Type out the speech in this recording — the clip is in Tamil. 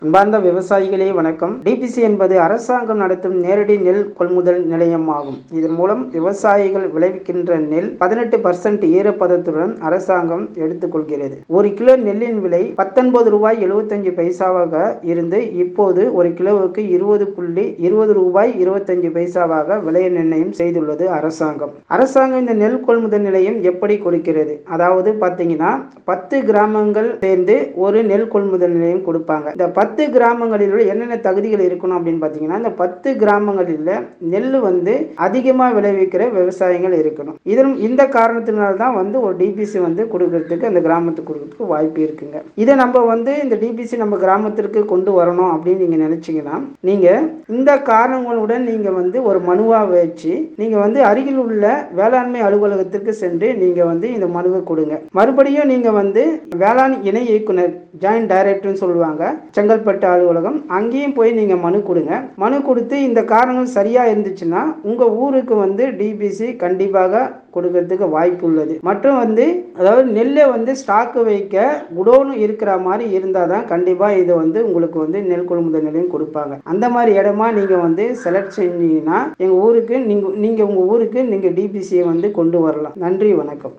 அன்பார்ந்த விவசாயிகளே வணக்கம் டிபிசி என்பது அரசாங்கம் நடத்தும் நேரடி நெல் கொள்முதல் நிலையம் ஆகும் இதன் மூலம் விவசாயிகள் விளைவிக்கின்ற நெல் பதினெட்டு பர்சன்ட் ஈரப்பதத்துடன் அரசாங்கம் எடுத்துக்கொள்கிறது ஒரு கிலோ நெல்லின் விலை பத்தொன்பது ரூபாய் எழுபத்தஞ்சு பைசாவாக இருந்து இப்போது ஒரு கிலோவுக்கு இருபது புள்ளி இருபது ரூபாய் இருபத்தஞ்சு பைசாவாக விலை நிர்ணயம் செய்துள்ளது அரசாங்கம் அரசாங்கம் இந்த நெல் கொள்முதல் நிலையம் எப்படி கொடுக்கிறது அதாவது பார்த்தீங்கன்னா பத்து கிராமங்கள் சேர்ந்து ஒரு நெல் கொள்முதல் நிலையம் கொடுப்பாங்க இந்த பத்து கிராமங்களில் என்னென்ன தகுதிகள் இருக்கணும் அப்படின்னு பார்த்தீங்கன்னா இந்த பத்து கிராமங்களில் நெல் வந்து அதிகமாக விளைவிக்கிற விவசாயிகள் இருக்கணும் இதன் இந்த காரணத்தினால தான் வந்து ஒரு டிபிசி வந்து கொடுக்கறதுக்கு அந்த கிராமத்துக்கு கொடுக்கறதுக்கு வாய்ப்பு இருக்குங்க இதை நம்ம வந்து இந்த டிபிசி நம்ம கிராமத்திற்கு கொண்டு வரணும் அப்படின்னு நீங்கள் நினச்சிங்கன்னா நீங்கள் இந்த காரணங்களுடன் நீங்கள் வந்து ஒரு மனுவாக வச்சு நீங்கள் வந்து அருகில் உள்ள வேளாண்மை அலுவலகத்திற்கு சென்று நீங்கள் வந்து இந்த மனுவை கொடுங்க மறுபடியும் நீங்கள் வந்து வேளாண் இணை இயக்குனர் ஜாயின்ட் டைரக்டர்னு சொல்லுவாங்க செங்கல்பட்டு அலுவலகம் அங்கேயும் போய் நீங்கள் மனு கொடுங்க மனு கொடுத்து இந்த காரணங்கள் சரியாக இருந்துச்சுன்னா உங்கள் ஊருக்கு வந்து டிபிசி கண்டிப்பாக கொடுக்கறதுக்கு வாய்ப்பு உள்ளது மற்றும் வந்து அதாவது நெல்லை வந்து ஸ்டாக்கு வைக்க குடோனு இருக்கிற மாதிரி இருந்தால் தான் கண்டிப்பாக இது வந்து உங்களுக்கு வந்து நெல் கொள்முதல் நிலையம் கொடுப்பாங்க அந்த மாதிரி இடமா நீங்கள் வந்து செலக்ட் செஞ்சீங்கன்னா எங்கள் ஊருக்கு நீங்கள் நீங்கள் உங்கள் ஊருக்கு நீங்கள் டிபிசியை வந்து கொண்டு வரலாம் நன்றி வணக்கம்